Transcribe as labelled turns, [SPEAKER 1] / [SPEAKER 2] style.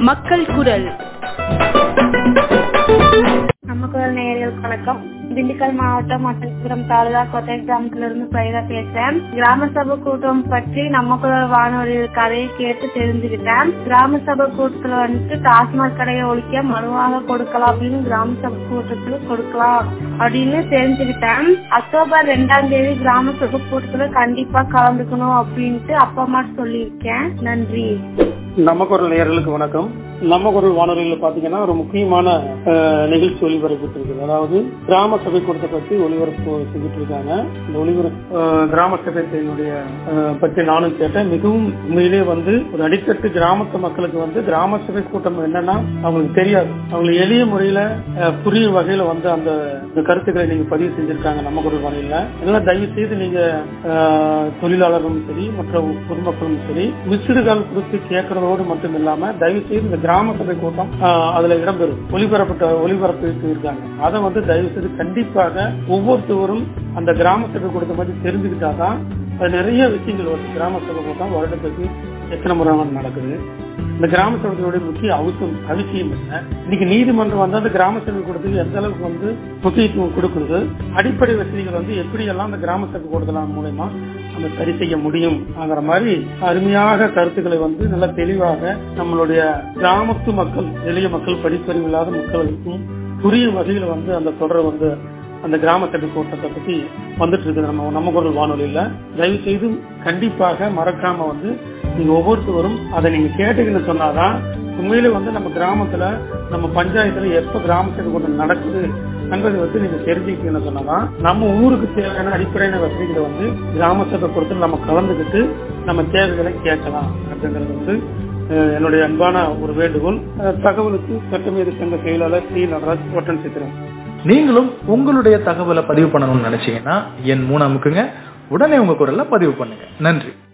[SPEAKER 1] மக்கள் குரல்
[SPEAKER 2] நமக்குரல் நேயர்களுக்கு வணக்கம் திண்டுக்கல் மாவட்டம் மட்டப்புரம் தாலுகா கொட்டை கிராமத்திலிருந்து பயிரா பேசுறேன் கிராம சபை கூட்டம் பற்றி நம்ம குரல் வானொலி கதையை கேட்டு தெரிஞ்சுக்கிட்டேன் கிராம சபை கூட்டத்துல வந்துட்டு டாஸ்மாக் கடையை ஒழிக்க மனுவாக கொடுக்கலாம் அப்படின்னு கிராம சபை கூட்டத்துல கொடுக்கலாம் அப்படின்னு தெரிஞ்சுக்கிட்டேன் அக்டோபர் ரெண்டாம் தேதி கிராம சபை கூட்டத்துல கண்டிப்பா கலந்துக்கணும் அப்படின்ட்டு அப்பா அம்மா சொல்லியிருக்கேன் நன்றி
[SPEAKER 3] நம்ம குரல் நேயர்களுக்கு வணக்கம் நம்ம குரல் வானொலியில் பாத்தீங்கன்னா ஒரு முக்கியமான அஹ், நிகழ்ச்சி ஒளிபரப்பிட்டு இருக்குது அதாவது கிராம சபை கூட்டத்தை பற்றி ஒளிபரப்பு செஞ்சுட்டு இருக்காங்க இந்த ஒளிபரப்பு அஹ், கிராம சபையினுடைய அஹ், பற்றி நானும் கேட்டேன் மிகவும் உண்மையிலே வந்து ஒரு அடித்தட்டு கிராமத்து மக்களுக்கு வந்து கிராம சபை கூட்டம் என்னன்னா அவங்களுக்கு தெரியாது அவங்களுக்கு எளிய முறையில அஹ், புரியும் வகையில வந்து அந்த இந்த கருத்துக்களை நீங்க பதிவு செஞ்சிருக்காங்க நம்ம குரல் வானொலியில எல்லாம் தயவு செய்து நீங்க அஹ், தொழிலாளர்களும் சரி மற்ற பொதுமக்களும் சரி மிஸ்டு கால் குறித்து கேட்கறதோடு மட்டும் இல்லாம தயவு செய்து இந்த கிராம சபை கூட்டம் ஆஹ், அதுல இடம்பெறும் ஒளிபரப்பட்ட ஒளிபரப்பு இருக்காங்க அதை வந்து தயவு செய்து கண்டிப்பாக ஒவ்வொருத்தவரும் அந்த கிராம சபை கூட்டத்தை பத்தி தெரிஞ்சுக்கிட்டாதான் அது நிறைய விஷயங்கள் வருது கிராம சபை கூட்டம் வருடத்துக்கு எத்தனை முறை நடக்குது இந்த கிராம சபைகளுடைய முக்கிய அவசியம் அவசியம் என்ன இன்னைக்கு நீதிமன்றம் வந்து அந்த கிராம சபை கூட்டத்துக்கு எந்த அளவுக்கு வந்து முக்கியத்துவம் கொடுக்குறது அடிப்படை வசதிகள் வந்து எப்படி எல்லாம் அந்த கிராம சபை கூட்டத்தின் மூலயமா நம்ம சரி செய்ய முடியும்ங்கிற மாதிரி அருமையாக கருத்துக்களை வந்து நல்ல தெளிவாக நம்மளுடைய கிராமத்து மக்கள் எளிய மக்கள் படிப்பறிவு இல்லாத மக்களுக்கும் புரியும் வகையில் வந்து அந்த தொடர் வந்து அந்த கிராம சபை கூட்டத்தை பத்தி வந்துட்டு இருக்குது நம்ம நம்ம குரல் வானொலியில தயவு செய்து கண்டிப்பாக மறக்காம வந்து நீங்க ஒவ்வொருத்தவரும் அதை நீங்க கேட்டீங்கன்னு சொன்னாதான் உண்மையிலே வந்து நம்ம கிராமத்துல நம்ம பஞ்சாயத்துல எப்ப கிராம சபை கூட்டம் நடக்குது என்பதை வந்து நீங்க தெரிஞ்சுக்கிட்டீங்கன்னு சொன்னாதான் நம்ம ஊருக்கு தேவையான அடிப்படையான வசதிகளை வந்து கிராம சபை கூட்டத்தில் நம்ம கலந்துக்கிட்டு நம்ம தேவைகளை கேட்கலாம் அப்படிங்கிறது வந்து அஹ், என்னுடைய அன்பான ஒரு வேண்டுகோள் அஹ், தகவலுக்கு சட்டமீது சங்க செயலாளர் சி நடராஜ் ஒட்டன் சித்திரம்
[SPEAKER 4] நீங்களும் உங்களுடைய தகவலை பதிவு பண்ணணும்னு நினைச்சீங்கன்னா என் மூணு அமுக்குங்க உடனே உங்க குரல்ல பதிவு பண்ணுங்க நன்றி